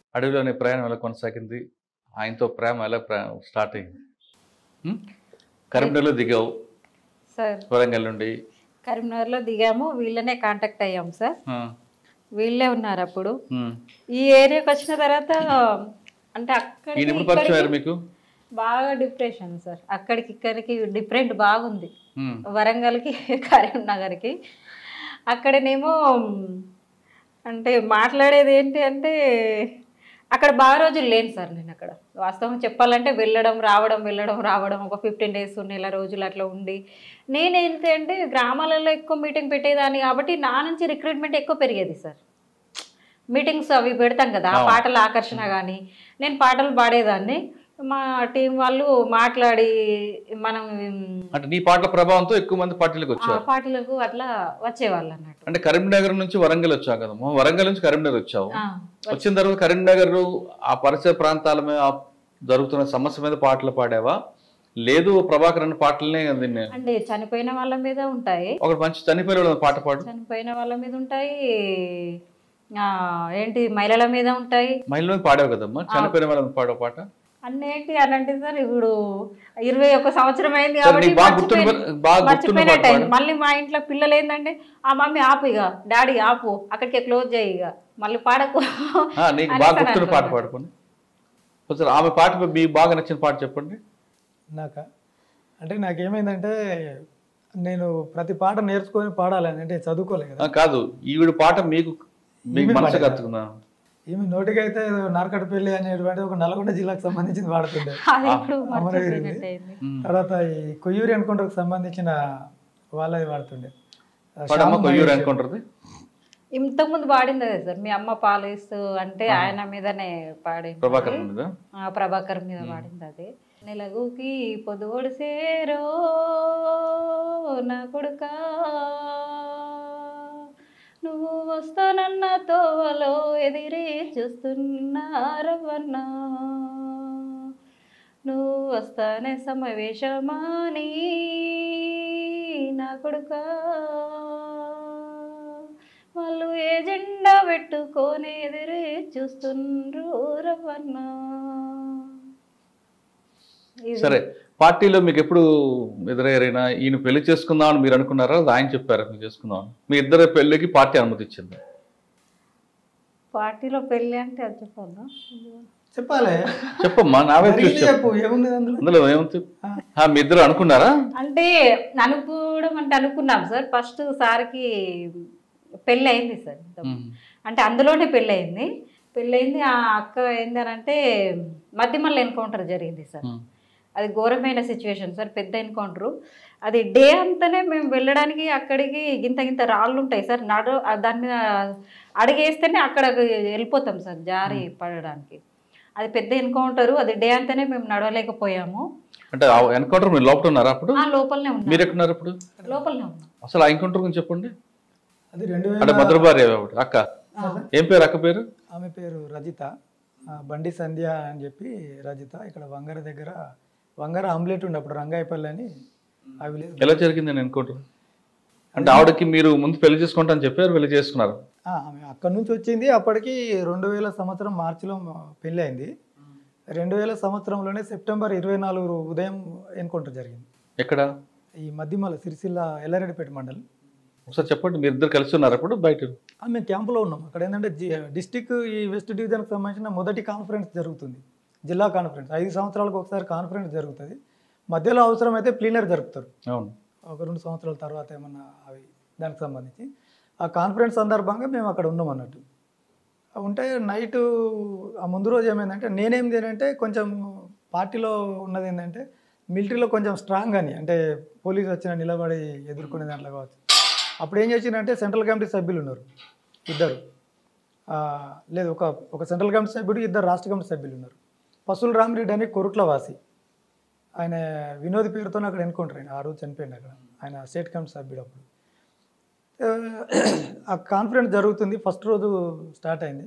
అడవిలోని ప్రయాణం ఎలా కొనసాగింది ఆయనతో ప్రేమ ఎలా ప్రా- స్టార్ట్ అయింది ఉం? కరీంనగర్లో దిగావు సార్ వరంగల్ నుండి కరీంనగర్లో దిగాము వీళ్ళనే కాంటాక్ట్ అయ్యాము సార్ ఆ, వీళ్ళే ఉన్నారు అప్పుడు ఉం. ఈ ఏరియాకి వచ్చిన తర్వాత అంటే అక్కడికి ఈయన ఎప్పుడు పరిచయం అయ్యారు ఇక్కడికి మీకు బాగా డిప్రెషన్ సార్ అక్కడికి ఇక్కడికి డిఫరెంట్ బాగుంది ఉం. వరంగల్కి కరీంనగర్కి అక్కడనేమో అంటే మాట్లాడేది ఏంటి అంటే అక్కడ బాగా రోజులు లేను సార్ నేను అక్కడ వాస్తవం చెప్పాలంటే వెళ్ళడం రావడం వెళ్ళడం రావడం ఒక ఫిఫ్టీన్ డేస్ నెల రోజులు అట్లా ఉండి నేనేంటి అంటే గ్రామాలలో ఎక్కువ మీటింగ్ పెట్టేదాన్ని కాబట్టి నా నుంచి రిక్రూట్మెంట్ ఎక్కువ పెరిగేది సార్ మీటింగ్స్ అవి పెడతాం కదా ఆ అవును. పాటల ఆకర్షణ కానీ నేను పాటలు పాడేదాన్ని మా టీం వాళ్ళు మాట్లాడి మనం అంటే నీ పాటల ప్రభావంతో ఎక్కువ మంది పార్టీలకు ఆ వచ్చారు పాటలకు అట్లా వచ్చేవాళ్ళు అన్నట్టు అంటే కరీంనగర్ నుంచి వరంగల్ వచ్చావు కదమ్మా వరంగల్ నుంచి కరీంనగర్ వచ్చావు ఆ, వచ్చిన తర్వాత కరీంనగర్ ఆ పరిసర ప్రాంతాల మీద ఆ జరుగుతున్న సమస్య మీద పాటలు పాడావా లేదు ప్రభాకర్ అన్న పాటలనే దీన్ని అంటే చనిపోయిన వాళ్ళ మీద ఉంటాయి ఒకటి మంచి చనిపోయిన వాళ్ళ పాట పాడు చనిపోయిన వాళ్ళ మీద ఉంటాయి ఆ, ఏంటి మహిళల మీద ఉంటాయి మహిళల మీద పాడావు కదమ్మా చనిపోయిన వాళ్ళ మీద పాడవ పాట అన్ని ఏంటి అని అంటే సార్ ఇప్పుడు ఇరవై ఒక్క సంవత్సరం అయింది సరే కాబట్టి నీకు బాగా గుర్తున్న మర్చిపోయిన- బాగా గుర్తున్న పాట మర్చిపోయినట్టు పాడు అయింది మళ్ళీ మా ఇంట్లో పిల్లలు ఏంటంటే ఆ మమ్మీ ఆపు ఇక డాడీ ఆపు అక్కడికే క్లోజ్ చేయి ఇక మళ్ళీ పాడకు ఆ, నీకు అనేసి బాగా అని గుర్తున్న పాట అంటున్నారు. పాడుకోండి ఒకసారి ఆమె పాట మీకు బాగా నచ్చిన పాట చెప్పండి నాక అంటే నాకేమైందంటే నేను ప్రతి పాట నేర్చుకొని పాడాలని అంటే చదువుకోలే ఆ, కదా కాదు ఈవిడ పాట మీకు మీకు ఈమె మనసు పాడేదా? కత్తుకుందా ఈమె నోటికైతే నార్కటపల్లి అనేటువంటి ఒక నల్గొండ జిల్లాకు సంబంధించింది వాడుతుండే అది ఇప్పుడు అమరవీరుది. మర్చిపోయినట్టు అయింది తర్వాత ఈ కొయ్యూరి అనుకుంటకు సంబంధించిన వాళ్ళది వాడుతుండే ఆ పాడమ్మ శ్యామ్ కొయ్యూరు మహేష్ అనుకుంటుంది ఇంతకుముందు పాడింది అదే సార్ మీ అమ్మ పాలిస్తూ అంటే ఆయన మీదనే పాడింది ప్రభాకర్ మీద ఆ, ప్రభాకర్ మీద పాడింది అది నెలగుకి పొదువుడు సేరో నా కొడుక నువ్వు వస్తానన్న తోవలో ఎదిరి చూస్తున్నారవన్నా నువ్వు వస్తానే సమావేశమాని నా కొడుక వాళ్ళు ఏ జెండా పెట్టుకొని ఎదురు చూస్తుండ్రు రవన్నా ఇది- సరే పార్టీలో మీకు ఎప్పుడు ఎదురయ్యారైనా ఈయన పెళ్లి చేసుకుందాం అని మీరు అనుకున్నారా లేదా ఆయన చెప్పారా మీరు చేసుకుందాం అని? మీ ఇద్దరు పెళ్లికి పార్టీ అనుమతి ఇచ్చింది పార్టీలో పెళ్ళి అంటే అది చెప్పాలా చెప్పాలి చెప్పమ్మా నావే మరి చూసి ఇది చెప్పు చెప్పు ఏముంది అందులో అందులో ఏముంది ఆ. ఆ, మీ ఇద్దరు అనుకున్నారా అంటే అనుకోవడం అంటే అనుకున్నాం సార్ ఫస్ట్ సార్కి పెళ్ళి అయింది సార్ ఉమ్. అంటే అందులోనే పెళ్ళి అయింది పెళ్ళి అయింది ఆ అక్క ఏందనంటే మధ్యమల్ల ఎన్కౌంటర్ జరిగింది సార్ ఉమ్. అది ఘోరమైన సిచ్యువేషన్ సార్ పెద్ద ఎన్కౌంటరు అది డే అంతానే మేము వెళ్ళడానికి అక్కడికి గింత గింత రాళ్ళు ఉంటాయి సార్ నడు ఆ దాని మీద అడిగేస్తేనే అక్కడ వెళ్ళిపోతాం సార్ జారి పడడానికి అది పెద్ద ఎన్కౌంటరు అది డే అంతానే మేము నడవలేకపోయాము అంటే ఆ ఎన్కౌంటర్ మీరు లోపల ఉన్నారా అప్పుడు ఆ లోపలనే ఉన్నాం మీరు ఎక్కడున్నారు ఇప్పుడు లోపలనే ఉన్నాం అసలు ఆ ఎన్కౌంటర్ గురించి చెప్పండి అది రెండు అంటే వేల మధుర భార్య ఆవిడ, అక్క ఏం పేరు అక్క పేరు ఆమె పేరు రజిత ఆ, బండి సంధ్య అని చెప్పి రజిత ఇక్కడ వంగర దగ్గర వంగర ఆమ్లెట్ ఉండే అప్పుడు రంగాయపల్లి అని ఆ విలేజ్ ఎలా జరిగింది ఎన్కౌంటర్ అంటే ఆవిడకి మీరు ముందు పెళ్లి చేసుకుంటా అని చెప్పారు పెళ్లి చేసుకున్నారు ఆ, ఆమె అక్కడ నుంచి వచ్చింది అప్పటికి రెండు వేల సంవత్సరం మార్చిలో పెళ్ళి అయింది రెండు వేల సంవత్సరంలోనే సెప్టెంబర్ ఇరవై నాలుగు ఉదయం ఎన్కౌంటర్ జరిగింది ఎక్కడ ఈ మధ్యమల సిరిసిల్ల ఎల్లారెడ్డిపేట మండలం ఒకసారి చెప్పండి మీరు ఇద్దరు కలిసి ఉన్నారు అప్పుడు బయట ఆ, మేము క్యాంపులో ఉన్నాం అక్కడ ఏంటంటే డిస్టిక్ ఈ వెస్ట్ డివిజన్కి సంబంధించిన మొదటి కాన్ఫరెన్స్ జరుగుతుంది జిల్లా కాన్ఫరెన్స్ ఐదు సంవత్సరాలకు ఒకసారి కాన్ఫరెన్స్ జరుగుతుంది మధ్యలో అవసరమైతే ప్లీనర్ జరుపుతారు అవును ఒక రెండు సంవత్సరాల తర్వాత ఏమన్నా అవి దానికి సంబంధించి ఆ కాన్ఫరెన్స్ సందర్భంగా మేము అక్కడ ఉన్నాం అన్నట్టు ఉంటే నైట్ ఆ ముందు రోజు ఏమైందంటే నేనేం అంటే కొంచెం పార్టీలో ఉన్నది ఏంటంటే మిలిటరీలో కొంచెం స్ట్రాంగ్ అని అంటే పోలీసు వచ్చిన నిలబడి ఎదుర్కొనే దాంట్లో కావచ్చు అప్పుడు ఏం చేసిందంటే సెంట్రల్ కమిటీ సభ్యులు ఉన్నారు ఇద్దరు ఆ, లేదు ఒక ఒక సెంట్రల్ కమిటీ సభ్యుడు ఇద్దరు రాష్ట్ర కమిటీ సభ్యులు ఉన్నారు పసుల రామిరెడ్డి అని కొరుట్ల వాసి ఆయన వినోద్ పేరుతో అక్కడ ఎన్నుకుంటారు ఆయన ఆ రోజు చనిపోయింది అక్కడ ఆయన స్టేట్ కమిటీ సభ్యుడు అప్పుడు ఆ, ఆ కాన్ఫరెన్స్ జరుగుతుంది ఫస్ట్ రోజు స్టార్ట్ అయింది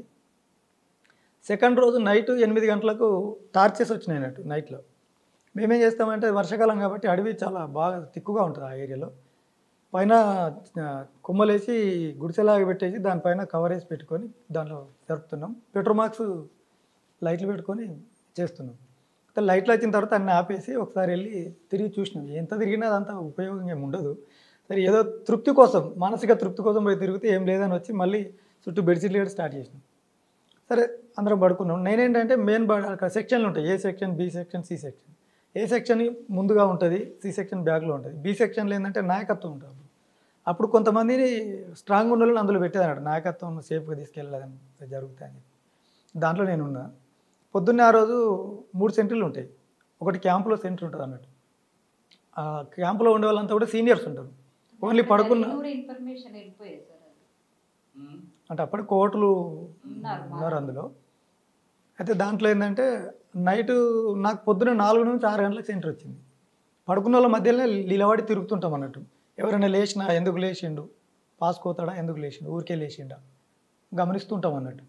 సెకండ్ రోజు నైట్ ఎనిమిది గంటలకు టార్చెస్ వచ్చినాయి అన్నట్టు నైట్లో మేమేం చేస్తామంటే వర్షాకాలం కాబట్టి అడవి చాలా బాగా తిక్కుగా ఉంటుంది ఆ ఏరియాలో పైన ఆ, కొమ్మలేసి గుడిసెలాగా పెట్టేసి దానిపైన కవర్ వేసి పెట్టుకొని దాంట్లో జరుపుతున్నాం పెట్రోమాక్స్ లైట్లు పెట్టుకొని చేస్తున్నాం అయితే లైట్లు వచ్చిన తర్వాత అన్ని ఆపేసి ఒకసారి వెళ్ళి తిరిగి చూసినాం ఎంత తిరిగినా అదంతా ఉపయోగం ఏమి ఉండదు సరే ఏదో తృప్తి కోసం మానసిక తృప్తి కోసం పోయి తిరిగితే ఏం లేదని వచ్చి మళ్ళీ చుట్టూ బెడ్షీట్లు వేయడం స్టార్ట్ చేసినాం సరే అందరం పడుకున్నాం నేనేంటంటే మెయిన్ అక్కడ సెక్షన్లు ఉంటాయి A section B section C section A section ముందుగా ఉంటుంది సి సెక్షన్ బ్యాక్లో ఉంటుంది బి సెక్షన్లో ఏంటంటే నాయకత్వం ఉంటుంది అప్పుడు కొంతమందిని స్ట్రాంగ్ ఉన్న వాళ్ళని అందులో పెట్టేదన్నట్టు నాయకత్వం సేఫ్గా తీసుకెళ్ళలేదని జరుగుతాయని చెప్పి దాంట్లో నేను ఉన్నా పొద్దున్నే ఆ రోజు మూడు సెంటర్లు ఉంటాయి ఒకటి క్యాంపులో సెంటర్ ఉంటుంది అన్నట్టు ఆ క్యాంపులో ఉండే వాళ్ళంతా కూడా సీనియర్స్ ఉంటారు ఓన్లీ పడుకున్న ఇన్ఫర్మేషన్ వెళ్ళిపోయాయి సార్ అది. అంటే అప్పటి కోర్టులు ఉన్నారు, ఉన్నారు అందులో అయితే దాంట్లో ఏంటంటే నైట్ నాకు పొద్దున నాలుగు నుంచి ఆరు గంటలకు సెంటర్ వచ్చింది పడుకున్న వాళ్ళ మధ్యలోనే నిలబడి తిరుగుతుంటాం అన్నట్టు ఎవరైనా లేచినా ఎందుకు లేచిండు పాస్ కోతాడా ఎందుకు లేచిండు ఊరికే లేచిండా గమనిస్తుంటాం అన్నట్టు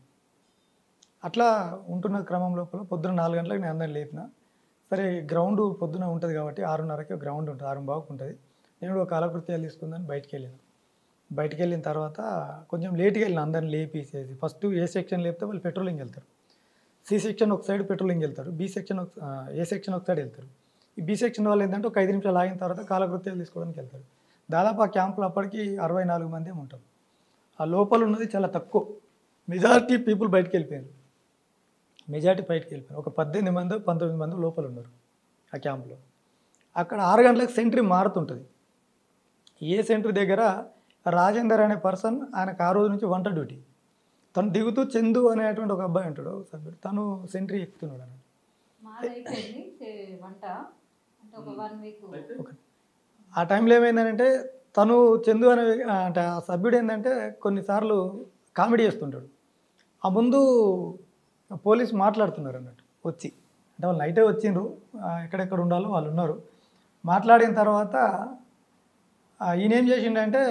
అట్లా ఉంటున్న క్రమం లోపల పొద్దున నాలుగు గంటలకు నేను అందరిని లేపిన సరే గ్రౌండ్ పొద్దున ఉంటుంది కాబట్టి ఆరున్నరకి గ్రౌండ్ ఉంటుంది ఆరు బాగుంటుంది ఉంటుంది నేను కూడా కాలకృత్యాలు తీసుకుందని బయటికి వెళ్ళాను బయటికి వెళ్ళిన తర్వాత కొంచెం లేట్గా వెళ్ళిన అందరిని లేపేసేసి ఫస్ట్ ఏ సెక్షన్ లేపితే వాళ్ళు పెట్రోలింగ్ వెళ్తారు సి సెక్షన్ ఒక సైడ్ పెట్రోలింగ్ వెళ్తారు బి సెక్షన్ ఒక ఆ, ఏ సెక్షన్ ఒక సైడ్ వెళ్తారు ఈ బి సెక్షన్ వాళ్ళు ఏంటంటే ఒక ఐదు నిమిషాలు ఆగిన తర్వాత కాలకృత్యాలు తీసుకోవడానికి వెళ్తారు దాదాపు ఆ క్యాంపులో అప్పటికి అరవై నాలుగు మంది ఏమో ఉంటారు ఆ లోపల ఉన్నది చాలా తక్కువ మెజారిటీ పీపుల్ బయటికి వెళ్ళిపోయారు మెజారిటీ బయటికి వెళ్ళిపోయారు ఒక పద్దెనిమిది మంది పంతొమ్మిది మంది లోపల ఉన్నారు ఆ క్యాంపులో అక్కడ ఆరు గంటలకు సెంట్రీ మారుతుంటుంది ఏ సెంటర్ దగ్గర రాజేందర్ అనే పర్సన్ ఆయనకు ఆ రోజు నుంచి వంట డ్యూటీ తను దిగుతూ చందు అనేటువంటి ఒక అబ్బాయి ఉంటాడు ఒక సభ్యుడు తను సెంట్రీ ఎక్కుతున్నాడు అన్నట్టు మాది అయిపోయింది చే- వంట అంటే ఒక వన్ వీక్ ఓకే ఆ టైంలో ఏమైందంటే తను చందు అనే వ్య- అంటే ఆ సభ్యుడు ఏంటంటే కొన్నిసార్లు కామెడీ చేస్తుంటాడు ఆ ముందు పోలీసు మాట్లాడుతున్నారు అన్నట్టు వచ్చి అంటే వాళ్ళు నైటే వచ్చిండ్రు ఆ, ఎక్కడెక్కడ ఉండాలో వాళ్ళు ఉన్నారు మాట్లాడిన తర్వాత ఆ, ఈయన ఏం చేసిండంటే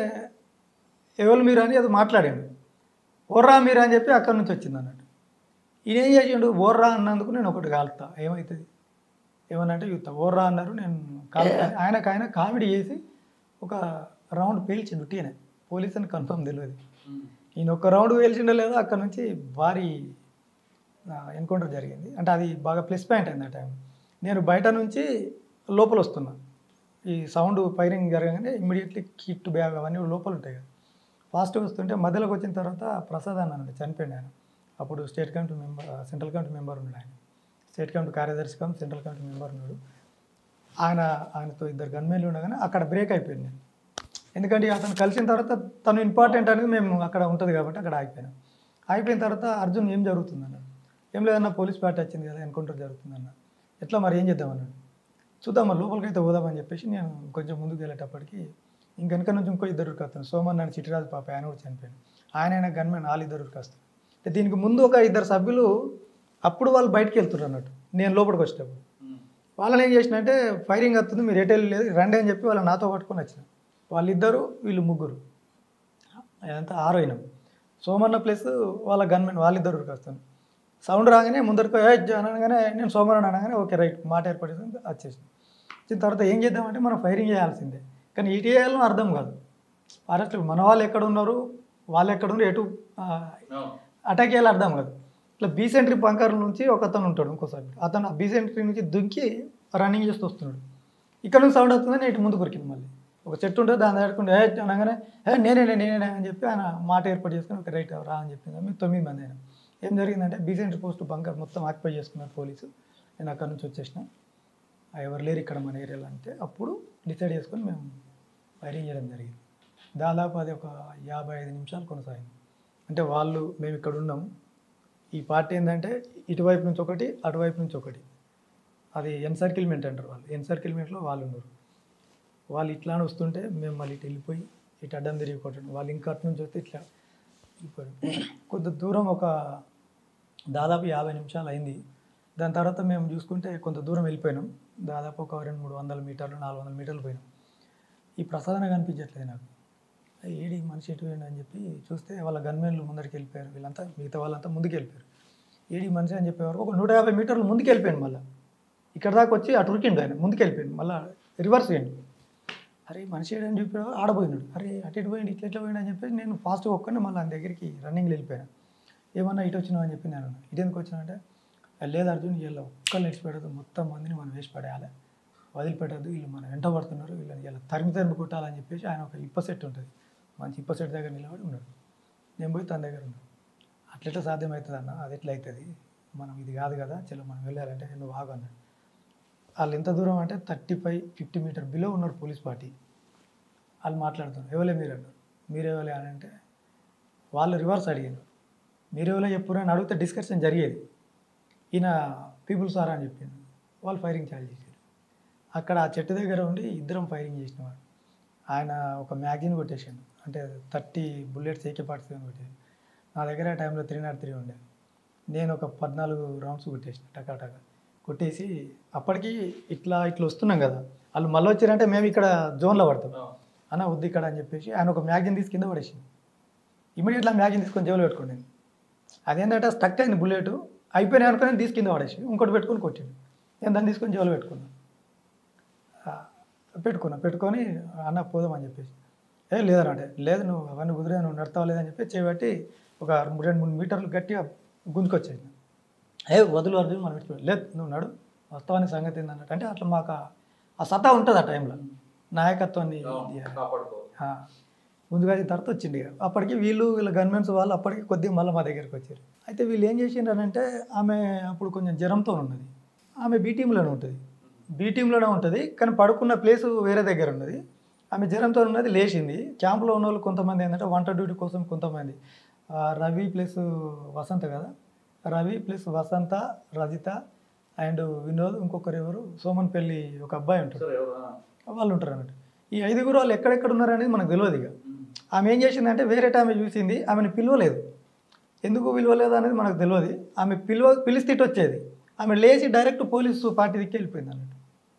ఎవరు మీరు అని అది మాట్లాడాడు ఓర్రా మీరు అని చెప్పి అక్కడి నుంచి వచ్చింది అన్నట్టు ఈయన ఏం చేసిండు ఓర్రా అన్నందుకు నేను ఒకటి కాలుతా ఏమవుతుంది ఏమనంటే యూత్ ఓర్రా అన్నారు నేను కాలుతా ఆయనకు ఆయన కామెడీ చేసి ఒక రౌండ్ పేల్చిండు టీనే పోలీస్ అని కన్ఫర్మ్ తెలియదు ఈయన ఒక రౌండ్ పేల్చిండో లేదో అక్కడ నుంచి భారీ ఎన్కౌంటర్ జరిగింది అంటే అది బాగా ప్లస్ పాయింట్ అయింది ఆ టైం నేను బయట నుంచి లోపల వస్తున్నా ఈ సౌండ్ ఫైరింగ్ జరగగానే ఇమ్మీడియట్లీ కిట్ బ్యాగ్ అవన్నీ లోపల ఉంటాయి కదా ఫాస్ట్గా వస్తుంటే మధ్యలోకి వచ్చిన తర్వాత ప్రసాద్ అన్న అన్నాడు చనిపోయింది ఆయన అప్పుడు state committee member central committee member ఉన్నాడు ఆయన స్టేట్ కమిటీ కార్యదర్శి కమ్ సెంట్రల్ కమిటీ మెంబర్ ఉన్నాడు ఆయన ఆయనతో ఇద్దరు గన్మెన్లు ఉండగానే అక్కడ బ్రేక్ అయిపోయింది నేను ఎందుకంటే అతను కలిసిన తర్వాత తను ఇంపార్టెంట్ అనేది మేము అక్కడ ఉంటుంది కాబట్టి అక్కడ ఆగిపోయినాం ఆగిపోయిన తర్వాత అర్జున్ ఏం జరుగుతుంది అన్నాడు ఏం లేదన్నా పోలీస్ పార్టీ వచ్చింది కదా ఎన్కౌంటర్ జరుగుతుందన్న ఎట్లా మరి ఏం చేద్దాం అన్నాడు చూద్దాం మరి లోపలికి అయితే పోదామని చెప్పేసి నేను కొంచెం ముందుకు వెళ్ళేటప్పటికి ఇంకెనక నుంచి ఇంకో ఇద్దరు వస్తాను సోమన్ నన్ను చిట్టిరాజు పాప ఆయన కూడా చనిపోయాడు ఆయన ఆయన గన్మెన్ వాళ్ళు ఇద్దరు వస్తారు అంటే దీనికి ముందు ఒక ఇద్దరు సభ్యులు అప్పుడు వాళ్ళు బయటికి వెళ్తున్నారు అన్నట్టు నేను లోపలికి వచ్చేటప్పుడు వాళ్ళని ఏం చేసినంటే ఫైరింగ్ వస్తుంది మీరు ఎటు లేదు రండి అని చెప్పి వాళ్ళని నాతో పట్టుకొని వచ్చిన వాళ్ళిద్దరు వీళ్ళు ముగ్గురు అదంతా ఆరు అయినాం సోమన్న ప్లస్ వాళ్ళ గన్మెన్ వాళ్ళిద్దరు వస్తాను సౌండ్ రాగానే ముందరికి "ఏయ్" అనగానే నేను సోమన్న అనగానే ఓకే రైట్ మాట ఏర్పడింది వచ్చేసింది వచ్చిన తర్వాత ఏం చేద్దామంటే మనం ఫైరింగ్ చేయాల్సిందే కానీ ఇటు చేయాలో అర్థం కాదు అరెస్ట్ మన వాళ్ళు ఎక్కడ ఉన్నారు వాళ్ళు ఎక్కడ ఉన్నారు ఎటు అటాక్ చేయాలో అర్థం కాదు ఇట్లా బీ సెంట్రీ బంకర్ నుంచి ఒక అతను ఉంటాడు ఇంకోసారి అతను ఆ బీ సెంట్రీ నుంచి దుంకి రన్నింగ్ చేస్తూ వస్తున్నాడు ఇక్కడ నుంచి సౌండ్ వస్తుందని ఇటు ముందు కొరికింది మళ్ళీ ఒక చెట్టు ఉంటుంది దాన్ని దాటుకుంటే ఏ అనగానే ఏ నేనే నేనే అని చెప్పి ఆయన మాట ఏర్పాటు చేసుకుని ఒక రైట్ రా అని చెప్పింది మేము తొమ్మిది మంది అయినా ఏం జరిగిందంటే బీ సెంట్రీ పోస్ట్ బంకర్ మొత్తం ఆక్యుపై చేసుకున్నారు పోలీసు నేను అక్కడ నుంచి వచ్చేసిన "ఆ, ఎవరు లేరు ఇక్కడ మన ఏరియాలో అంటే అప్పుడు డిసైడ్ చేసుకొని మేము ఫైరింగ్ చేయడం జరిగింది దాదాపు అది ఒక యాభై ఐదు నిమిషాలు కొనసాగింది అంటే వాళ్ళు మేము ఇక్కడ ఉన్నాం ఈ పార్టీ ఏంటంటే ఇటువైపు నుంచి ఒకటి అటువైపు నుంచి ఒకటి అది ఎన్సర్కిల్మెంట్ అంటారు వాళ్ళు ఎన్సర్కిల్మెంట్లో వాళ్ళు ఉన్నారు వాళ్ళు ఇట్లా అని వస్తుంటే మేము మళ్ళీ ఇటు వెళ్ళిపోయి ఇటు అడ్డం తిరిగి కొట్టండి వాళ్ళు ఇంకా అటు నుంచి వస్తే ఇట్లా వెళ్ళిపోయారు కొద్ది దూరం ఒక దాదాపు యాభై నిమిషాలు అయింది దాని తర్వాత మేము చూసుకుంటే కొంత దూరం వెళ్ళిపోయినాం దాదాపు ఒక రెండు మూడు వందల మీటర్లు నాలుగు వందల మీటర్లు పోయినాం ఈ ప్రసాదన కనిపించట్లేదు నాకు ఏడి మనిషి ఎటు పోయిండు అని చెప్పి చూస్తే వాళ్ళ గన్మెన్లు ముందరికి వెళ్ళిపోయారు వీళ్ళంతా మిగతా వాళ్ళంతా ముందుకు వెళ్ళిపోయారు ఏడి మనిషి అని చెప్పేవారు ఒక నూట యాభై మీటర్లు ముందుకు వెళ్ళిపోయాను మళ్ళీ ఇక్కడ దాకా వచ్చి అటు ఉరికిండు ఆయన ముందుకు వెళ్ళిపోయాడు మళ్ళీ రివర్స్ చేయండి అరే మనిషి ఏడని చెప్పాడు ఆడపోయినాడు అరే అటు ఇటు పోయింది ఇట్లా ఇట్లా పోయిండు అని చెప్పి నేను ఫాస్ట్గా ఒక్కనే మళ్ళీ ఆయన దగ్గరికి రన్నింగ్ వెళ్ళిపోయాను ఏమన్నా ఇటు వచ్చినావు అని చెప్పి నేను అన్నా. ఇటు ఎందుకు వచ్చినా అంటే లేదు అర్జున్ వీళ్ళు ఒక్కళ్ళు విడిచిపెట్టదు మొత్తం మందిని మనం వేసి పడేయాలి వదిలిపెట్టద్దు వీళ్ళు మనం వెంట పడుతున్నారు వీళ్ళని ఇలా తరిమి తరిమి కొట్టాలని చెప్పేసి ఆయన ఒక ఇప్ప సెట్ ఉంటుంది మంచి ఇప్ప సెట్ దగ్గర నిలబడి ఉన్నాడు నేను పోయి తన దగ్గర ఉన్నాను అట్లెట్లా సాధ్యమవుతుంది అన్న అది ఎట్లా అవుతుంది మనం ఇది కాదు కదా చలో మనం వెళ్ళాలంటే నువ్వు ఆగు అన్నాడు వాళ్ళు ఎంత దూరం అంటే thirty five fifty meter below ఉన్నారు పోలీస్ పార్టీ వాళ్ళు మాట్లాడుతున్నారు ఎవలే మీరు అన్నారు మీరెవలే అని అంటే వాళ్ళు రివర్స్ అడిగారు మీరెవరో చెప్పురు అని అడిగితే డిస్కషన్ జరిగేది ఈయన పీపుల్స్ ఆర్ అని చెప్పింది వాళ్ళు ఫైరింగ్ చాలు చేశారు అక్కడ ఆ చెట్టు దగ్గర ఉండి ఇద్దరం ఫైరింగ్ చేసినవాడు ఆయన ఒక మ్యాగజిన్ కొట్టేసాడు అంటే thirty bullets AK party seven కొట్టేసాడు నా దగ్గర ఆ టైంలో త్రీ నాట్ త్రీ ఉండే నేను ఒక పద్నాలుగు రౌండ్స్ కొట్టేసిన టకా టకా కొట్టేసి అప్పటికి ఇట్లా ఇట్లా వస్తున్నాం కదా వాళ్ళు మళ్ళీ వచ్చారంటే మేము ఇక్కడ జోన్లో పడతాం అన్న వద్దు ఇక్కడ అని చెప్పేసి ఆయన ఒక మ్యాగజిన్ తీసి కింద పడేసింది ఇమీడియట్లా మ్యాగజిన్ తీసుకొని జేబులో పెట్టుకోండి నేను అదేంటంటే స్టక్ అయింది బుల్లెట్ అయిపోయినాయి అనుకుని తీసి కింద పడేసి ఇంకోటి పెట్టుకొని కొట్టిండు నేను దాన్ని తీసుకొని జేబులో పెట్టుకున్నాను ఆ, పెట్టుకున్నా పెట్టుకొని అన్న పోదాం అని చెప్పేసి ఏ లేదనంటే లేదు నువ్వు అవన్నీ కుదిరే నువ్వు నడతావు లేదని చెప్పి చేయబట్టి ఒక రెండు మూడు మీటర్లు గట్టిగా గుంజుకొచ్చేది ఏ వదులు అర్జున్ మనం పెట్టుకో లేదు నువ్వు నడు వస్తావని సంగతి ఏందన్నట్టు అంటే అట్లా మాకు ఆ- ఆ సత్తా ఉంటుంది ఆ టైంలో నాయకత్వాన్ని ఇది- ఆ, ముందుగా అది తర్వాత వచ్చింది ఇక. అప్పటికి వీళ్ళు వీళ్ళ గవర్నమెంట్స్ వాళ్ళు అప్పటికి కొద్దిగా మళ్ళీ మా దగ్గరికి వచ్చారు అయితే వీళ్ళు ఏం చేసిండ్రనంటే ఆమె అప్పుడు కొంచెం జ్వరంతో ఉన్నది ఆమె బీ టీంలోనే ఉంటుంది బీ టీంలోనే ఉంటుంది కానీ పడుకున్న ప్లేస్ వేరే దగ్గర ఉన్నది ఆమె జ్వరంతో ఉన్నది లేచింది క్యాంపులో ఉన్న వాళ్ళు కొంతమంది ఏంటంటే వంట డ్యూటీ కోసం కొంతమంది ఆ, రవి ప్లస్ వసంత కదా రవి ప్లస్ వసంత రజిత అండ్ వినోద్ ఇంకొకరు ఎవరు సోమన్ పెళ్ళి ఒక అబ్బాయి ఉంటాడు వాళ్ళు ఉంటారు అన్నట్టు ఈ ఐదుగురు వాళ్ళు ఎక్కడెక్కడ ఉన్నారు అనేది మనకు తెలియదు ఇక ఆమె ఏం చేసిందంటే వేరే ఆమె చూసింది ఆమెను పిలవలేదు ఎందుకు పిలవలేదు అనేది మనకు తెలియదు ఆమె పిలువ పిలిస్తే ఇటు వచ్చేది ఆమె లేచి డైరెక్ట్ పోలీసు పార్టీ దిక్కి వెళ్ళిపోయింది అన్నట్టు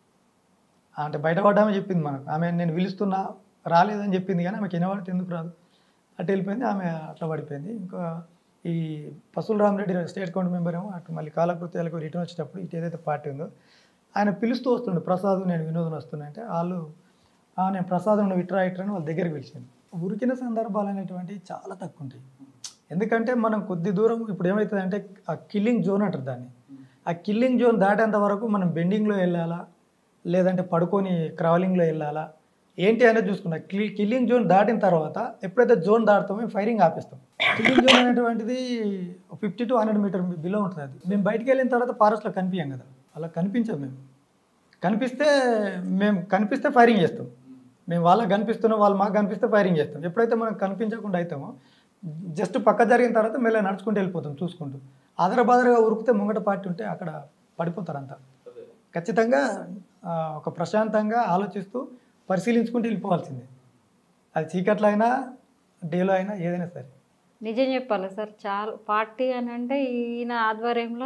అంటే బయటపడ్డామే చెప్పింది మనకు ఆమె నేను పిలుస్తున్నా రాలేదని చెప్పింది కానీ ఆమెకి వినబడితే ఎందుకు రాదు అటు వెళ్ళిపోయింది ఆమె అట్లా పడిపోయింది ఇంకా ఈ Pasula Ramareddy state count member ఏమో అటు మళ్ళీ కాలకృత్యాలకు రిటర్న్ వచ్చేటప్పుడు ఇటు ఏదైతే పార్టీ ఉందో ఆయన పిలుస్తూ వస్తుండే ప్రసాద్ నేను వినోదం వస్తున్నా అంటే వాళ్ళు "ఆ, నేను ప్రసాద్ నువ్వు ఇట్రా ఇట్రా అని వాళ్ళ దగ్గరికి పిలిచాను ఉరికిన సందర్భాలు అనేటువంటివి చాలా తక్కువ ఉంటాయి ఎందుకంటే మనం కొద్ది దూరం ఇప్పుడు ఏమవుతుందంటే ఆ కిల్లింగ్ జోన్ అంటారు దాన్ని ఆ కిల్లింగ్ జోన్ దాటేంత వరకు మనం బెండింగ్లో వెళ్ళాలా లేదంటే పడుకొని క్రావలింగ్లో వెళ్ళాలా ఏంటి అనేది చూసుకున్నా కిల్ కిల్లింగ్ జోన్ దాటిన తర్వాత ఎప్పుడైతే జోన్ దాటుతామో ఫైరింగ్ ఆపేస్తాం కిల్లింగ్ జోన్ అనేటువంటిది fifty to hundred meter below ఉంటుంది అది మేము బయటికి వెళ్ళిన తర్వాత ఫారెస్ట్లో కనిపించాం కదా అలా కనిపించాం మేము కనిపిస్తే మేము కనిపిస్తే ఫైరింగ్ చేస్తాం మేము వాళ్ళకి కనిపిస్తున్నాం వాళ్ళు మాకు కనిపిస్తే ఫైరింగ్ చేస్తాం ఎప్పుడైతే మనం కనిపించకుండా అవుతామో జస్ట్ పక్క జరిగిన తర్వాత మెల్ల నడుచుకుంటూ వెళ్ళిపోతాం చూసుకుంటూ ఆదరబాదరగా ఉరికితే ముంగట పార్టీ ఉంటే అక్కడ పడిపోతారు అంతా ఖచ్చితంగా ఆ, ఒక ప్రశాంతంగా ఆలోచిస్తూ పరిశీలించుకుంటూ వెళ్ళిపోవాల్సిందే అది చీకట్లో అయినా డేలో అయినా ఏదైనా సరే నిజం చెప్పాలి సార్ చాలా పార్టీ అని అంటే ఈయన ఆధ్వర్యంలో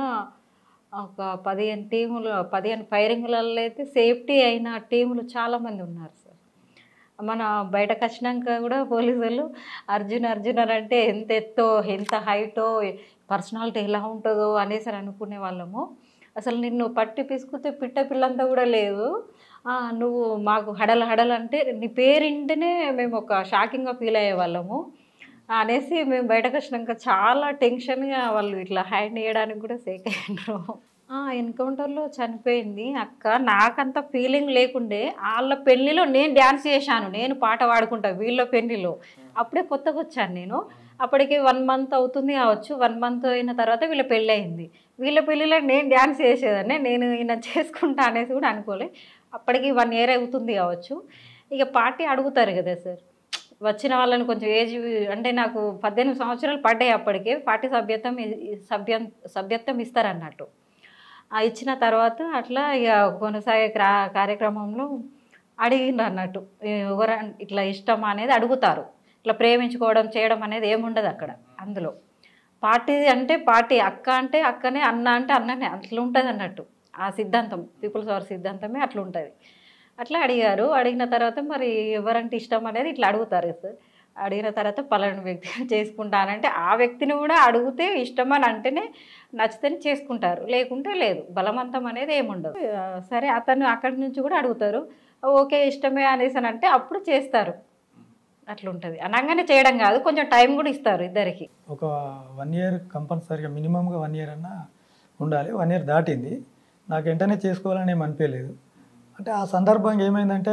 ఒక పదిహేను టీములు పదిహేను ఫైరింగ్లలో అయితే సేఫ్టీ అయిన టీములు చాలామంది ఉన్నారు సార్ మన బయటకు వచ్చినాక కూడా పోలీసులు అర్జున్ అర్జున్ అని అంటే ఎంత ఎత్తో ఎంత హైటో పర్సనాలిటీ ఎలా ఉంటుందో అనేసి అని అనుకునే వాళ్ళము అసలు నిన్ను పట్టి పిసుకుతే పిట్ట పిల్లంతా కూడా లేదు ఆ, నువ్వు మాకు హడల హడల అంటే నీ పేరింటనే మేము ఒక షాకింగ్గా ఫీల్ అయ్యే వాళ్ళము అనేసి మేము బయటకు వచ్చినాక చాలా టెన్షన్గా వాళ్ళు ఇట్లా హ్యాండ్ వేయడానికి కూడా సేక్ అయ్యారు ఎన్కౌంటర్లో చనిపోయింది అక్క నాకంత ఫీలింగ్ లేకుండే వాళ్ళ పెళ్ళిలో నేను డ్యాన్స్ చేశాను నేను పాట పాడుకుంటా వీళ్ళ పెళ్ళిలో అప్పుడే కొత్తగా వచ్చాను నేను అప్పటికి వన్ మంత్ అవుతుంది కావచ్చు వన్ మంత్ అయిన తర్వాత వీళ్ళ పెళ్ళి అయింది వీళ్ళ పెళ్ళిలో నేను డ్యాన్స్ చేసేదాన్ని నేను ఈయన చేసుకుంటా అనేసి కూడా అనుకోలే అప్పటికి వన్ ఇయర్ అవుతుంది కావచ్చు ఇక పార్టీ అడుగుతారు కదా సార్ వచ్చిన వాళ్ళని కొంచెం ఏజ్ అంటే నాకు పద్దెనిమిది సంవత్సరాలు పడ్డాయి అప్పటికే పార్టీ సభ్యత్వం ఇ- సభ్యం సభ్యత్వం ఇస్తారన్నట్టు ఆ ఇచ్చిన తర్వాత అట్లా ఇక కొనసాగే క్రా కార్యక్రమంలో అడిగిండ్రు అన్నట్టు ఎవరు ఇట్లా ఇష్టం అనేది అడుగుతారు ఇట్లా ప్రేమించుకోవడం చేయడం అనేది ఏముండదు అక్కడ అందులో పార్టీ అంటే పార్టీ అక్క అంటే అక్కనే అన్న అంటే అన్ననే అట్లా ఉంటుంది అన్నట్టు ఆ సిద్ధాంతం పీపుల్స్ అవర్ సిద్ధాంతమే అట్లా ఉంటుంది అట్లా అడిగారు అడిగిన తర్వాత మరి ఎవరంటే ఇష్టం అనేది ఇట్లా అడుగుతారు సార్ అడిగిన తర్వాత పలానా వ్యక్తి చేసుకుంటానంటే ఆ వ్యక్తిని కూడా అడిగితే ఇష్టం అని అంటేనే నచ్చితేనే చేసుకుంటారు లేకుంటే లేదు బలవంతం అనేది ఏముండదు ఆ, సరే అతను అక్కడి నుంచి కూడా అడుగుతారు ఓకే ఇష్టమే అనేసి అని అంటే అప్పుడు చేస్తారు అట్లుంటుంది అనగానే చేయడం కాదు కొంచెం టైం కూడా ఇస్తారు ఇద్దరికి ఒక వన్ ఇయర్ కంపల్సరీగా మినిమంగా వన్ ఇయర్ అన్నా ఉండాలి వన్ ఇయర్ దాటింది నాకు వెంటనే చేసుకోవాలని ఏం అనిపించలేదు అంటే ఆ సందర్భంగా ఏమైందంటే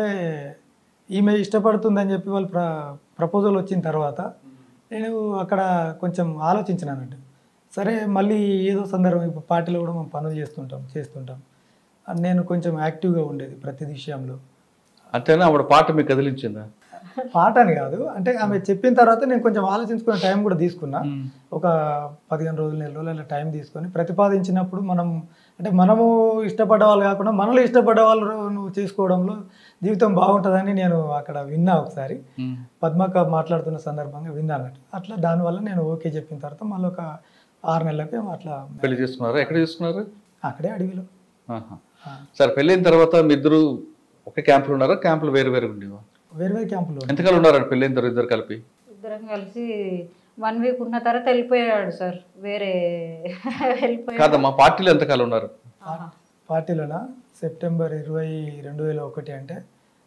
ఈమె ఇష్టపడుతుందని చెప్పి వాళ్ళు ప్ర ప్రపోజల్ వచ్చిన తర్వాత నేను అక్కడ కొంచెం ఆలోచించినానంట సరే మళ్ళీ ఏదో సందర్భం ఇప్పుడు పార్టీలో కూడా మనం పనులు చేస్తుంటాం చేస్తుంటాం అని నేను కొంచెం యాక్టివ్గా ఉండేది ప్రతి విషయంలో అంతేనా ఆవిడ పాట మీకు కదిలించిందా పాట అని కాదు అంటే ఆమె చెప్పిన తర్వాత నేను కొంచెం ఆలోచించుకునే టైం కూడా తీసుకున్నా ఒక పదిహేను రోజులు నెల రోజులు అలా టైం తీసుకొని ప్రతిపాదించినప్పుడు మనం అంటే మనము ఇష్టపడ్డ వాళ్ళు కాకుండా మనలో ఇష్టపడ్డ వాళ్ళు నువ్వు చేసుకోవడంలో జీవితం బాగుంటుందని నేను అక్కడ విన్నా ఒకసారి ఉమ్. పద్మక మాట్లాడుతున్న సందర్భంగా విన్నా అన్నట్టు అట్లా దానివల్ల నేను ఓకే చెప్పిన తర్వాత మళ్ళీ ఒక ఆరు నెలలకి అట్లా పెళ్లి చేసుకున్నారా ఎక్కడ చేసుకున్నారు అక్కడే అడవిలో ఆహా. సరే పెళ్ళైన తర్వాత మీ ఇద్దరు ఒక క్యాంపులో ఉన్నారా క్యాంపులు వేరు వేరు ఉండేవా వేరు వేరు క్యాంపులో ఎంతకాలం ఉన్నారండి పెళ్ళైన తర్వాత ఇద్దరు కలిపి ఇద్దరం కలిసి వన్ వీక్ ఉన్న తర్వాత వెళ్ళిపోయాడు సార్ వేరే వెళ్ళిపోయాడు కాదమ్మా పార్టీలో ఎంతకాలం ఉన్నారు ఆహా. పార్టీలోన సెప్టెంబర్ ఇరవై రెండు వేల ఒకటి అంటే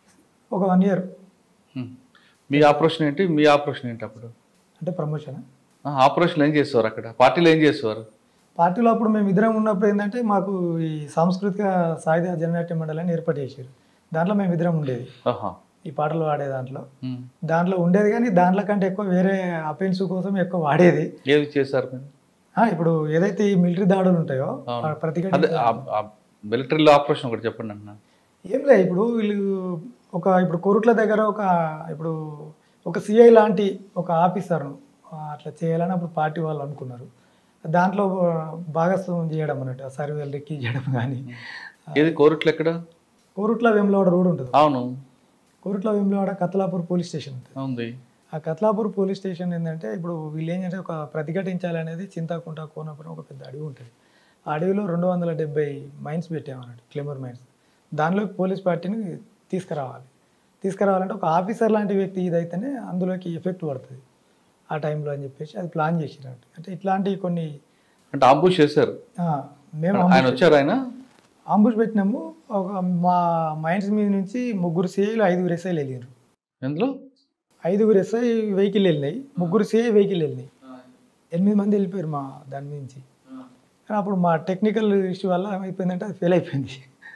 ఒక వన్ ఇయర్ ఉమ్. మీ ఆపరేషన్ ఏంటి మీ ఆపరేషన్ ఏంటి అప్పుడు అంటే ప్రమోషన్ ఆ, ఆపరేషన్ ఏం చేసేవారు అక్కడ పార్టీలో ఏం చేసేవారు పార్టీలో అప్పుడు మేము ఇద్దరం ఉన్నప్పుడు ఏంటంటే మాకు ఈ సాంస్కృతిక సాయుధ జననాట్య మండలిని ఏర్పాటు చేశారు దాంట్లో మేము ఇద్దరం ఉండేది ఆహా. ఈ పాటలు వాడే దాంట్లో ఉమ్. దాంట్లో ఉండేది కానీ దాంట్లో కంటే ఎక్కువ వేరే అపెన్స్ కోసం ఎక్కువ వాడేది ఏది చేశారు మీరు ఆ, ఇప్పుడు ఏదైతే ఈ మిలిటరీ దాడులు ఉంటాయో అవును. ఆ ప్రతిఘటన అదే మిలిటరీలో ఆపరేషన్ ఒకటి చెప్పండి అన్న ఏం లే ఇప్పుడు వీళ్ళు ఒక ఇప్పుడు కొరుట్ల దగ్గర ఒక ఇప్పుడు ఒక సిఐ లాంటి ఒక ఆఫీసర్ను ఆ, అట్లా చేయాలని అప్పుడు పార్టీ వాళ్ళు అనుకున్నారు దాంట్లో భాగస్వామ్యం చేయడం అన్నట్టు ఆ సర్వేలు రెక్కి చేయడం కానీ ఏది కోరుట్లు ఎక్కడ కోరుట్ల వెమ్లవాడ రోడ్ ఉంటుంది అవును కోరుట్ల వెమ్లవాడ కత్లాపూర్ పోలీస్ స్టేషన్ ఉంటుంది ఉంది ఆ కత్లాపూర్ పోలీస్ స్టేషన్ ఏంటంటే ఇప్పుడు వీళ్ళు ఏంటంటే ఒక ప్రతిఘటించాలనేది చింతాకుంట కోనపురం ఒక పెద్ద అడవి ఉంటుంది ఆ అడవిలో రెండు వందల డెబ్బై మైన్స్ పెట్టామన్నట్టు క్లెమర్ మైన్స్ దానిలోకి పోలీస్ పార్టీని తీసుకురావాలి తీసుకురావాలంటే ఒక ఆఫీసర్ లాంటి వ్యక్తి ఇదైతేనే అందులోకి ఎఫెక్ట్ పడుతుంది ఆ టైంలో అని చెప్పేసి అది ప్లాన్ చేసినట్టు అంటే ఇట్లాంటివి కొన్ని అంటే అంబుష్ చేశారు ఆ, మేము ఆయన వచ్చారు ఆయన అంబుష్ పెట్టినాము ఒక మా మైండ్స్ మీద నుంచి ముగ్గురు సేలు ఐదుగురు ఎస్ఐలు వెళ్ళారు ఎందులో ఐదుగురు ఎస్ఐ వెహికల్ వెళ్ళినాయి ముగ్గురు సిఐ వెహికల్ వెళ్ళినాయి ఎనిమిది మంది వెళ్ళిపోయారు మా దాని నుంచి కానీ అప్పుడు మా టెక్నికల్ ఇష్యూ వల్ల ఏమైపోయిందంటే అది ఫెయిల్ అయిపోయింది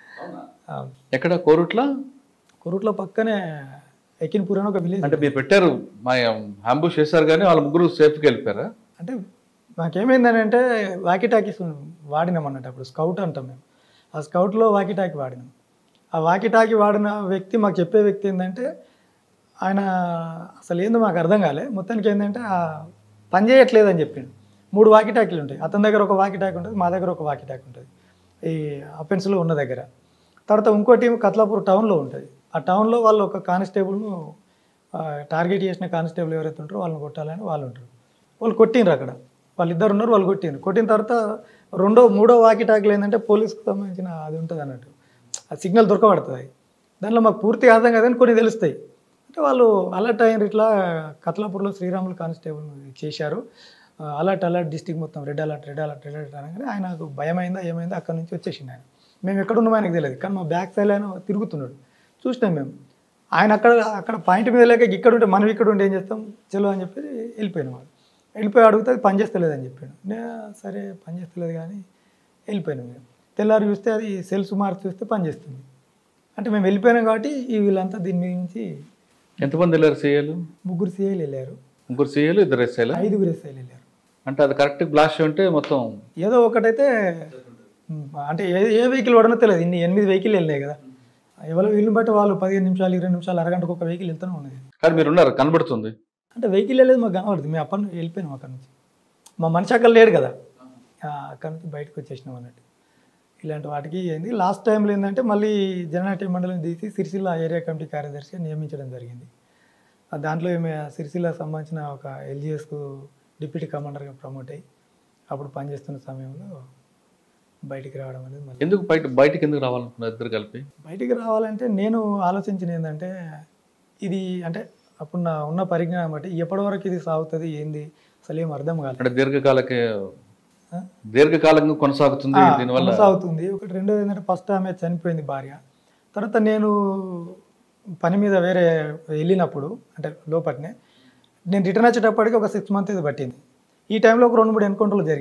ఆ, ఎక్కడ కోరుట్ల కొరుట్ల పక్కనే ఎకిన్పూర్ అని ఒక విలేజ్ అంటే మీరు పెట్టారు మా అంబుష్ చేశారు కానీ వాళ్ళ ముగ్గురు సేఫ్కి వెళ్ళిపోయారా అంటే మాకేమైందని అంటే వాకీ టాకీస్ వాడినాం అన్నట్టు అప్పుడు స్కౌట్ అంటాం మేము ఆ స్కౌట్లో వాకీ టాకీ వాడినాం ఆ వాకీ టాకీ వాడిన వ్యక్తి మాకు చెప్పే వ్యక్తి ఏంటంటే ఆయన అసలు ఏందో మాకు అర్థం కాలే మొత్తానికి ఏంటంటే ఆ పని చేయట్లేదు అని చెప్పిండు మూడు వాకీ టాకీలు ఉంటాయి అతని దగ్గర ఒక వాకీ టాకీ ఉంటుంది మా దగ్గర ఒక వాకీ టాకీ ఉంటుంది ఈ అపెన్స్లో ఉన్న దగ్గర తర్వాత ఇంకో టీం కత్లాపూర్ టౌన్లో ఉంటుంది ఆ టౌన్లో వాళ్ళు ఒక కానిస్టేబుల్ను టార్గెట్ చేసిన కానిస్టేబుల్ ఎవరైతే ఉంటారో వాళ్ళని కొట్టాలని వాళ్ళు ఉంటారు వాళ్ళు కొట్టిండ్రు అక్కడ వాళ్ళిద్దరు ఉన్నారు వాళ్ళు కొట్టిండ్రు కొట్టిన తర్వాత రెండో మూడో వాకి టాకులు ఏంటంటే పోలీస్కి సంబంధించిన అది ఉంటుంది అన్నట్టు ఆ సిగ్నల్ దొరకబడుతుంది దాంట్లో మాకు పూర్తిగా అర్థం కాదని కొన్ని తెలుస్తాయి అంటే వాళ్ళు అలర్ట్ అయిన ఇట్లా కత్లాపూర్లో శ్రీరాములు కానిస్టేబుల్ చేశారు ఆ, అలర్ట్ అలర్ట్ డిస్టిక్ మొత్తం red alert red alert red alert అనగానే ఆయనకు భయం అయిందా ఏమైందా అక్కడ నుంచి వచ్చేసిండు ఆయన మేము ఎక్కడ ఉన్నామో ఆయనకు తెలియదు కానీ మా బ్యాక్ సైడ్ ఆయన తిరుగుతున్నాడు చూసినాం మేము ఆయన అక్కడ అక్కడ పాయింట్ మీద లేక ఇక్కడ ఉంటే మనం ఇక్కడ ఉంటే ఏం చేస్తాం చలో అని చెప్పి వెళ్ళిపోయినాం వాళ్ళు వెళ్ళిపోయి అడిగితే అది పని చేస్తలేదు అని చెప్పాడు నేను సరే పని చేస్తలేదు కానీ వెళ్ళిపోయినాం మేము తెల్లారి చూస్తే అది సెల్స్ మార్క్ చూస్తే పని చేస్తుంది అంటే మేము వెళ్ళిపోయినాం కాబట్టి ఈ వీళ్ళంతా దీని మీద నుంచి ఎంతమంది వెళ్ళారు సీఏలు ముగ్గురు సీఐలు వెళ్ళారు ముగ్గురు సీఏలు ఇద్దరు ఎస్ఐలు ఐదుగురు ఎస్ఐలు వెళ్ళారు అంటే అది కరెక్ట్ బ్లాస్ట్ ఉంటే మొత్తం ఏదో ఒకటైతే ఉమ్, అంటే ఏ ఏ వెహికల్ పడనో తెలియదు ఇన్ని ఎనిమిది వెహికల్ వెళ్ళాయి కదా ఎవరు వీళ్ళని బట్టి వాళ్ళు పదిహేను నిమిషాలు ఇరవై నిమిషాలు అరగంటకు ఒక వెహికల్ వెళ్తూనే ఉన్నది కానీ మీరు ఉన్నారు కనబడుతుంది అంటే వెహికల్ వెళ్ళేది మాకు కనబడుతుంది మేము అప్పటి నుంచి వెళ్ళిపోయినాం అక్కడ నుంచి మా మనిషి అక్కడ లేడు కదా ఆ, అక్కడ నుంచి బయటకు వచ్చేసినాం అన్నట్టు ఇలాంటి వాటికి ఏంది లాస్ట్ టైంలో ఏంటంటే మళ్ళీ జననాట్య మండలం తీసి సిరిసిల్ల ఏరియా కమిటీ కార్యదర్శిగా నియమించడం జరిగింది ఆ దాంట్లో ఈమె సిరిసిల్లకు సంబంధించిన ఒక ఎల్జిఎస్కు డిప్యూటీ కమాండర్గా ప్రమోట్ అయ్యి అప్పుడు పనిచేస్తున్న సమయంలో బయటికి రావడం అనేది మళ్ళీ ఎందుకు బయట బయటకి ఎందుకు రావాలనుకున్నారు ఇద్దరు కలిపి బయటికి రావాలంటే నేను ఆలోచించిన ఏంటంటే ఇది అంటే అప్పుడు నా ఉన్న పరిజ్ఞానం బట్టి ఎప్పటి వరకు ఇది సాగుతుంది ఏంది అసలు ఏం అర్థం కాలేదు అంటే దీర్ఘకాలకి ఆ? దీర్ఘకాలంగా కొనసాగుతుంది ఆ, దీనివల్ల కొనసాగుతుంది ఒకటి రెండోది ఏంటంటే ఫస్ట్ ఆమె చనిపోయింది భార్య తర్వాత నేను పని మీద వేరే వెళ్ళినప్పుడు అంటే లోపట్నే నేను రిటర్న్ వచ్చేటప్పటికి ఒక సిక్స్ మంత్ ఇది పట్టింది ఈ టైంలో ఒక రెండు మూడు ఎన్కౌంటర్లు జరిగినాయి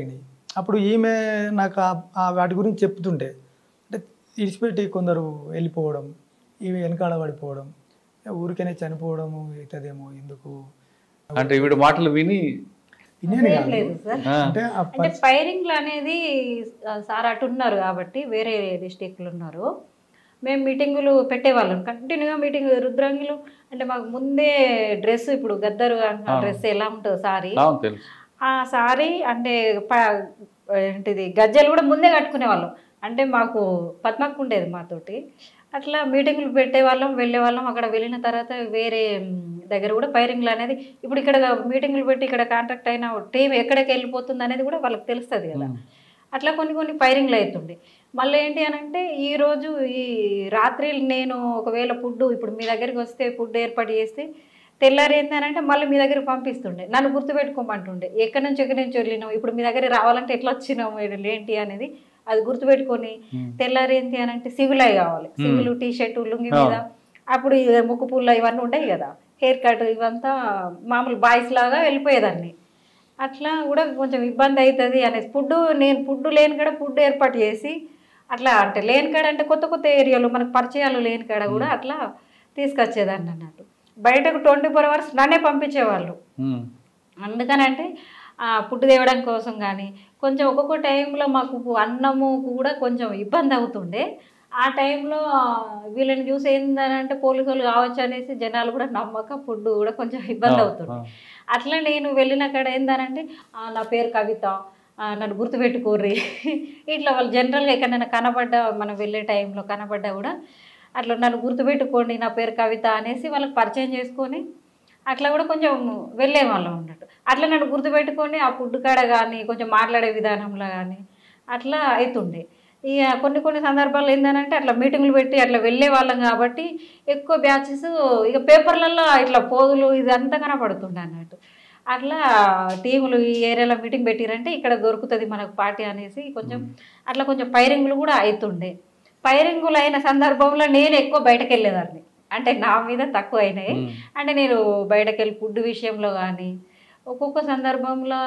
అప్పుడు ఈమె నాకు ఆ- ఆ వాటి గురించి చెప్తుంటే అంటే ఇడిచిపెట్టి కొందరు వెళ్ళిపోవడం ఇవి వెనకాల పడిపోవడం ఊరికనే చనిపోవడము అవుతుందేమో ఎందుకు అంటే ఈవిడ మాటలు విని వినేది అదేం కాదు లేదు సార్ ఆ, అంటే ఆ అంటే ఫైరింగ్లు అనేది ఆ, సార్ అటు ఉన్నారు కాబట్టి వేరే డిస్టిక్లు ఉన్నారు మేము మీటింగులు పెట్టేవాళ్ళం కంటిన్యూగా మీటింగ్ రుద్రంగిలు అంటే మాకు ముందే డ్రెస్ ఇప్పుడు గద్దరు డ్రెస్ ఎలా ఉంటుందో సారీ అవును తెలుసు ఆ సారీ అంటే ప- ఏంటిది గజ్జలు కూడా ముందే కట్టుకునేవాళ్ళం అంటే మాకు పద్మకు ఉండేది మాతోటి అట్లా మీటింగ్లు పెట్టేవాళ్ళం వెళ్ళేవాళ్ళం అక్కడ వెళ్ళిన తర్వాత వేరే మ్, దగ్గర కూడా ఫైరింగ్లు అనేది ఇప్పుడు ఇక్కడ మీటింగ్లు పెట్టి ఇక్కడ కాంటాక్ట్ అయిన టీం ఎక్కడికి వెళ్ళిపోతుంది అనేది కూడా వాళ్ళకి తెలుస్తుంది కదా ఉమ్. అట్లా కొన్ని కొన్ని ఫైరింగ్లు అవుతుండే మళ్ళీ ఏంటి అని అంటే ఈరోజు ఈ రాత్రి నేను ఒకవేళ ఫుడ్ ఇప్పుడు మీ దగ్గరికి వస్తే ఫుడ్ ఏర్పాటు చేస్తే తెల్లారి ఏంటి అని అంటే మళ్ళీ మీ దగ్గరికి పంపిస్తుండే నన్ను గుర్తుపెట్టుకోమంటుండే ఎక్కడి నుంచి ఎక్కడి నుంచి వెళ్ళినావు ఇప్పుడు మీ దగ్గర రావాలంటే ఎట్లా వచ్చినావు వీళ్ళు ఏంటి అనేది అది గుర్తుపెట్టుకొని ఉమ్. తెల్లారి ఏంటి అని అంటే సివిల్ అయి కావాలి సివిల్ టీ షర్ట్ లుంగి మీద అప్పుడు ఈ ముక్కు పుల్ల ఇవన్నీ ఉంటాయి కదా హెయిర్ కట్ ఇవంతా మామూలు బాయ్స్ లాగా వెళ్ళిపోయేదాన్ని అట్లా కూడా కొంచెం ఇబ్బంది అవుతుంది అనేసి ఫుడ్ నేను ఫుడ్ లేని కాడ ఫుడ్ ఏర్పాటు చేసి అట్లా అంటే లేని కాడ అంటే కొత్త కొత్త ఏరియాలో మనకు పరిచయాలు లేని కాడ కూడా అట్లా తీసుకొచ్చేదాన్ని అన్నట్టు బయటకు ట్వంటీ ఫోర్ అవర్స్ నన్నే పంపించేవాళ్ళు ఉమ్. అందుకనంటే ఫుడ్ తేవడం కోసం కానీ కొంచెం ఒక్కొక్క టైంలో మాకు అన్నము కూడా కొంచెం ఇబ్బంది అవుతుండే ఆ టైంలో వీళ్ళని చూసి ఏంటంటే పోలీసు వాళ్ళు కావచ్చు అనేసి జనాలు కూడా నమ్మక ఫుడ్ కూడా కొంచెం ఇబ్బంది అవుతుంది ఆ. అట్లా నేను వెళ్ళిన కాడ ఏందనంటే "ఆ, నా పేరు కవిత ఆ, నన్ను గుర్తుపెట్టుకోర్రి ఇట్లా వాళ్ళు జనరల్గా ఎక్కడైనా కనబడ్డా మనం వెళ్ళే టైంలో కనబడ్డా కూడా అట్లా నన్ను గుర్తుపెట్టుకోండి నా పేరు కవిత అనేసి వాళ్ళకి పరిచయం చేసుకొని అట్లా కూడా కొంచెం వెళ్ళే వాళ్ళం ఉన్నట్టు అట్లా నన్ను గుర్తుపెట్టుకొని ఆ ఫుడ్ కాడ కానీ కొంచెం మాట్లాడే విధానంలో కానీ అట్లా అవుతుండే ఇక కొన్ని కొన్ని సందర్భాల్లో ఏంటంటే అట్లా మీటింగ్లు పెట్టి అట్లా వెళ్ళే వాళ్ళం కాబట్టి ఎక్కువ బ్యాచెస్ ఇక పేపర్లలో ఇట్లా పోదులు ఇదంతా కనపడుతుండే అన్నట్టు అట్లా టీములు ఈ ఏరియాలో మీటింగ్ పెట్టిరంటే ఇక్కడ దొరుకుతుంది మనకు పార్టీ అనేసి కొంచెం అట్లా కొంచెం ఫైరింగ్లు కూడా అవుతుండే ఫైరింగులు అయిన సందర్భంలో నేను ఎక్కువ బయటకు వెళ్ళేదాన్ని అంటే నా మీద తక్కువ అయినాయి ఉమ్. అంటే నేను బయటకు వెళ్ళి ఫుడ్ విషయంలో కానీ ఒక్కొక్క సందర్భంలో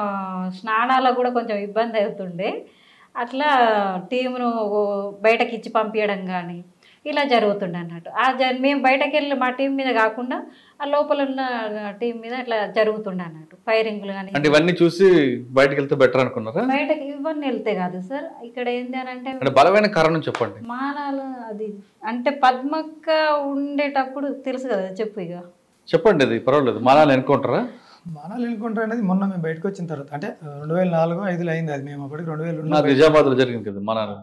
స్నానాలకు కూడా కొంచెం ఇబ్బంది అవుతుండే అట్లా టీమును బయటకి ఇచ్చి పంపించడం కానీ ఇలా జరుగుతుండే అన్నట్టు ఆ జ మేము బయటకు వెళ్ళి మా టీం మీద కాకుండా ఆ లోపల ఉన్న టీం మీద అట్లా జరుగుతుండే అన్నట్టు ఫైరింగ్లు కానీ అంటే ఇవన్నీ చూసి బయటకు వెళ్తే బెటర్ అనుకున్నారా బయటకి ఇవన్నీ వెళ్తే కాదు సార్ ఇక్కడ ఏంటి అని అంటే అంటే బలమైన కారణం చెప్పండి మానాలు అది అంటే పద్మక్క ఉండేటప్పుడు తెలుసు కదా చెప్పు ఇక చెప్పండి అది పర్వాలేదు మానాలు ఎన్నుకుంటారా మానాలు ఎన్నుకుంటారు అనేది మొన్న మేము బయటకు వచ్చిన తర్వాత అంటే రెండు వేల నాలుగు ఐదులో అయింది అది మేము అప్పటికి రెండు వేలు నాకు నిజామాబాద్ లో జరిగింది కదా మానాలు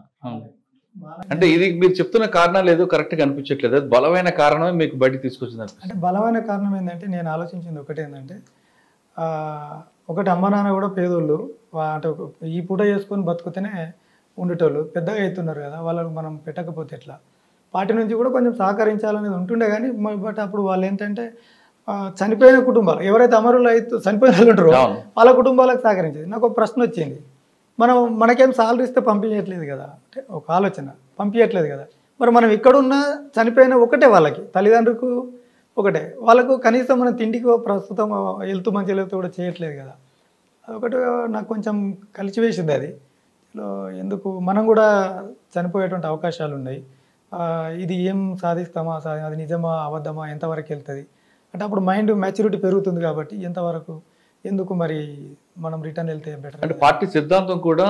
అంటే ఇది మీరు చెప్తున్న కారణాలు ఏదో కరెక్ట్ గా అనిపించట్లేదు అది బలమైన కారణమే మీకు బయటకు తీసుకొచ్చింది అనిపిస్తుంది. అంటే బలమైన కారణం ఏంటంటే నేను ఆలోచించింది ఒకటి ఏంటంటే ఆ, ఒకటి అమ్మ నాన్న కూడా పేదోళ్ళు వా- అంటే ఒక- ఈ పూట చేసుకొని బతుకుతేనే ఉండేటోళ్ళు పెద్దగా అవుతున్నారు కదా వాళ్ళకు మనం పెట్టకపోతే ఎట్లా పార్టీ నుంచి కూడా కొంచెం సహకరించాలనేది ఉంటుండే కానీ మ- బట్ అప్పుడు వాళ్ళు ఏంటంటే ఆ, చనిపోయిన కుటుంబాలు ఎవరైతే అమరులు అయితే చనిపోయిన వాళ్ళు ఉంటారో అవును. వాళ్ళ కుటుంబాలకు సహకరించేది నాకు ఒక ప్రశ్న వచ్చింది మనం మనకేం సాలరీ ఇస్తే పంపించట్లేదు కదా అంటే ఒక ఆలోచన పంపించట్లేదు కదా మరి మనం ఇక్కడున్న చనిపోయిన ఒకటే వాళ్ళకి తల్లిదండ్రులకు ఒకటే వాళ్ళకు కనీసం మన తిండికి ప్రస్తుతం హెల్త్ మంచి హెల్త్ కూడా చేయట్లేదు కదా అదొకటి నాకు కొంచెం కలిసి వేసింది అది లో ఎందుకు మనం కూడా చనిపోయేటువంటి అవకాశాలు ఉన్నాయి ఆ, ఇది ఏం సాధిస్తామా సాధి అది నిజమా అబద్ధమా ఎంతవరకు వెళ్తుంది అంటే అప్పుడు మైండ్ మెచ్యూరిటీ పెరుగుతుంది కాబట్టి ఎంతవరకు ఎందుకు మరి మనం రిటర్న్ వెళ్తే అంటే బెటర్ పార్టీ సిద్ధాంతం కూడా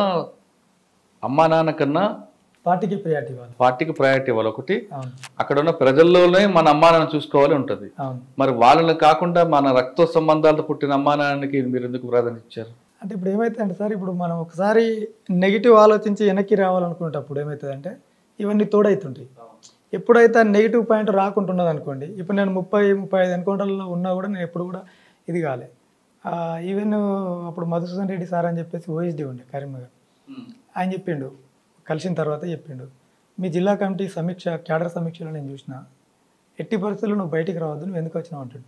అమ్మా నాన్న కన్నా పార్టీకి ప్రియారిటీ ఇవ్వాలి పార్టీకి ప్రయారిటీ ఇవ్వాలి ఒకటి అవును అక్కడ ఉన్న ప్రజల్లోనే మన అమ్మా నాన్న చూసుకోవాలి ఉంటుంది అవును మరి వాళ్ళని కాకుండా మన రక్త సంబంధాలతో పుట్టిన అమ్మా నాన్నకి మీరు ఎందుకు ప్రాధాన్యత ఇచ్చారు అంటే ఇప్పుడు ఏమవుతుందంటే సార్ ఇప్పుడు మనం ఒకసారి నెగిటివ్ ఆలోచించి వెనక్కి రావాలనుకునేటప్పుడు ఏమవుతుందంటే ఇవన్నీ తోడవుతుంటాయి ఎప్పుడైతే ఆ నెగిటివ్ పాయింట్ రాకుంటున్నది అనుకోండి ఇప్పుడు నేను ముప్పై ముప్పై ఐదు ఎన్కౌంటర్లో ఉన్నా కూడా నేను ఎప్పుడు కూడా ఇది కాలే ఈవెన్ అప్పుడు మధుసూదన్ రెడ్డి సార్ అని చెప్పేసి ఓఎస్డి ఉండే కరీంనగర్ ఆయన చెప్పిండు కలిసిన తర్వాత చెప్పిండు మీ జిల్లా కమిటీ సమీక్ష క్యాడర్ సమీక్షలో నేను చూసిన ఎట్టి పరిస్థితుల్లో నువ్వు బయటికి రావద్దు నువ్వు ఎందుకు వచ్చినావు అంటాడు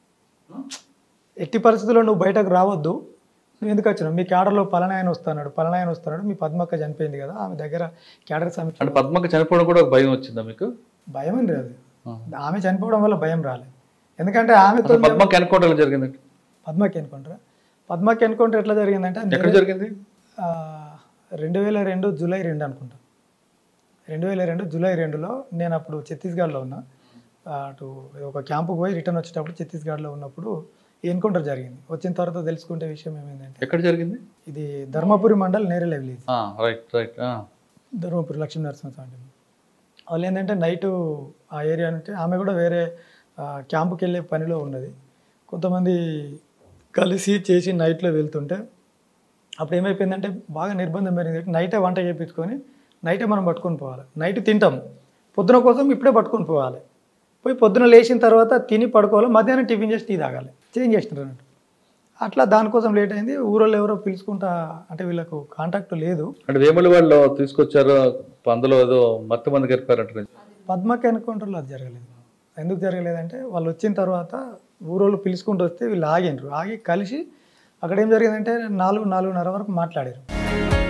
ఎట్టి పరిస్థితుల్లో నువ్వు బయటకు రావద్దు నువ్వు ఎందుకు వచ్చినావు మీ క్యాడర్లో పలనాయన వస్తున్నాడు పలనాయన వస్తున్నాడు మీ పద్మక్క చనిపోయింది కదా ఆమె దగ్గర క్యాడర్ సమీక్ష అంటే పద్మకి చనిపోవడం కూడా ఒక భయం వచ్చిందా మీకు భయం అని రాదు ఆ. ఆమె చనిపోవడం వల్ల భయం రాలేదు ఎందుకంటే ఆమెతో అసలు పద్మకి ఎన్నుకోవడం జరిగింది పద్మకి ఎన్కౌంటర్ పద్మకి ఎన్కౌంటర్ ఎట్లా జరిగిందంటే ఎక్కడ జరిగింది ఆ, రెండు వేల రెండు జూలై రెండు అనుకుంటా రెండు వేల రెండు జూలై రెండులో నేను అప్పుడు ఛత్తీస్గఢ్లో ఉన్నా ఆ, అటు ఒక క్యాంపుకి పోయి రిటర్న్ వచ్చేటప్పుడు ఛత్తీస్గఢ్లో ఉన్నప్పుడు ఎన్కౌంటర్ జరిగింది వచ్చిన తర్వాత తెలుసుకుంటే విషయం ఏమైందంటే ఎక్కడ జరిగింది ఇది Dharmapuri mandal Nerella village right right Dharmapuri Lakshmi Narasimhaswamy వాళ్ళు ఏంటంటే నైట్ ఆ ఏరియా అంటే ఆమె కూడా వేరే ఆ, క్యాంపుకి వెళ్ళే పనిలో ఉన్నది కొంతమంది కలిసి చేసి నైట్లో వెళ్తుంటే అప్పుడు ఏమైపోయిందంటే బాగా నిర్బంధం పెరిగింది నైటే వంట చేయించుకొని నైటే మనం పట్టుకొని పోవాలి నైట్ తింటాం పొద్దున కోసం ఇప్పుడే పట్టుకొని పోవాలి పోయి పొద్దున లేచిన తర్వాత తిని పడుకోవాలి మధ్యాహ్నం టిఫిన్ చేసి టీ తాగాలి చేంజ్ చేసినారు అన్నట్టు అట్లా దానికోసం లేట్ అయింది ఊరోళ్ళు ఎవరో పిలుచుకుంటా అంటే వీళ్ళకు కాంటాక్ట్ లేదు అంటే వేముల వాళ్ళు తీసుకొచ్చారు అందులో ఏదో మత్తు మంది గడిపారంట పద్మకి ఎన్కౌంటర్లో అది జరగలేదు ఎందుకు జరగలేదంటే వాళ్ళు వచ్చిన తర్వాత ఊరోళ్ళు పిలుచుకుంటూ వస్తే వీళ్ళు ఆగిండ్రు ఆగి కలిసి అక్కడ ఏం జరిగిందంటే నాలుగు నాలుగున్నర వరకు మాట్లాడారు